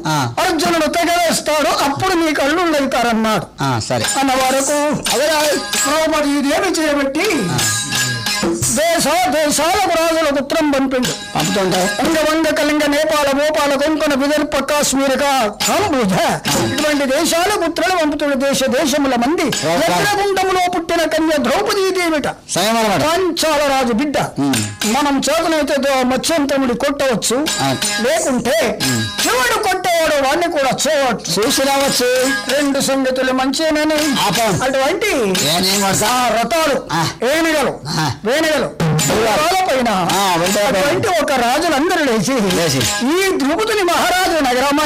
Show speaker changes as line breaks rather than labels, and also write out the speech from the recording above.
ఆ.
అర్జునుడు తెగవేస్తాడు అప్పుడు నీ కళ్ళు అవుతారన్నాడు
ఆ, సరే
అన్న వరకు ద్రౌపది దేవి చేయబట్టి దేశ దేశాలకు రాజుల పుత్రం పంపిండు
పంపుతుంటావు
వంగ వంగ కళింగ నేపాల భోపాల కొంకణ విదర్భ కాశ్మీరక కాంబుజ ఇటువంటి దేశాల పుత్రులు పంపుతుడు దేశ దేశముల మంది యజ్ఞగుండములో పుట్టిన కన్య ద్రౌపదీ దేవిట
సమయం అనమాట
పాంచాల రాజు బిడ్డ మనం చేతనైతే దో- మత్స్యంతముడి కొట్టవచ్చు
ఆ.
లేకుంటే శివుడు కొట్టేవాడు వాడిని కూడా చూడవచ్చు
చూసి రావచ్చు
రెండు సంగతులు మంచినని
ఆపం.
అటువంటి
ఏనేం
ఆ రథాలు
ఆ.
ఏనుగలు
ఆ.
వేనుగలు పైన
ఆ, వెంటనే
అటువంటి ఒక రాజులందరూ లేచి
లేచి.
ఈ ద్రుపదుని మహారాజు నగరం